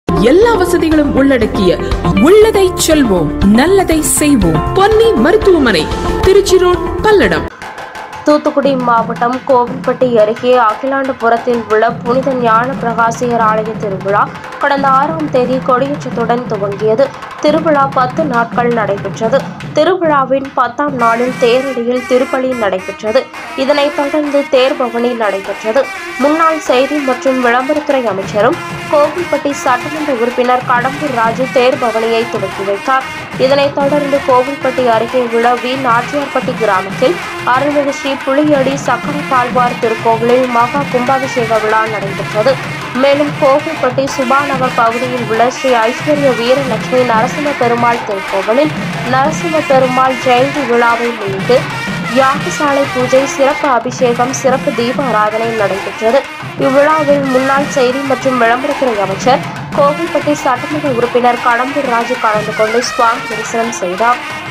எல்லா வசதிகளும் உள்ளடக்கிய உள்ளதை செல்வோம் நல்லதை செய்வோம் பொன்னி மருத்துவமனை திருச்சி ரோட் பல்லடம் தூத்துக்குடி மாவட்டம் கோவில்பட்டி அருகே அகிலாண்டபுரத்தில் உள்ள புனித ஞான பிரகாசியர் ஆலய திருவிழா கடந்த ஆறாம் தேதி கொடியேற்றத்துடன் துவங்கியது திருவிழா பத்து நாட்கள் நடைபெற்றது திருவிழாவின் பத்தாம் நாளில் தேரடியில் திருப்பலி நடைபெற்றது இதனைத் தொடர்ந்து தேர்பவனி நடைபெற்றது முன்னாள் செய்தி மற்றும் விளம்பரத்துறை அமைச்சரும் கோவில்பட்டி சட்டமன்ற உறுப்பினர் கடம்பூர் ராஜு தேர்பவனியை துவக்கி வைத்தார் இதனைத் தொடர்ந்து கோவில்பட்டி அருகே உள்ள வி நாச்சியார்பட்டி கிராமத்தில் அருள்மிகு ஸ்ரீ புளியடி சக்கரை தாழ்வார் திருக்கோவிலில் மகா கும்பாபிஷேக விழா நடைபெற்றது மேலும் கோவில்பட்டி சுபாநகர் பகுதியில் உள்ள ஸ்ரீ ஐஸ்வர்ய வீரலட்சுமி நரசிம்ம பெருமாள் திருக்கோவிலில் நரசிம்ம பெருமாள் ஜெயந்தி விழாவை முன்னிட்டு யாகசாலை பூஜை சிறப்பு அபிஷேகம் சிறப்பு தீப ஆராதனை நடைபெற்றது இவ்விழாவில் முன்னாள் செய்தி மற்றும் விளம்பரத்துறை அமைச்சர் கோவில்பட்டி சட்டமன்ற உறுப்பினர் கடம்பூர் ராஜு கலந்து கொண்டு சுவாமி தரிசனம் செய்தார்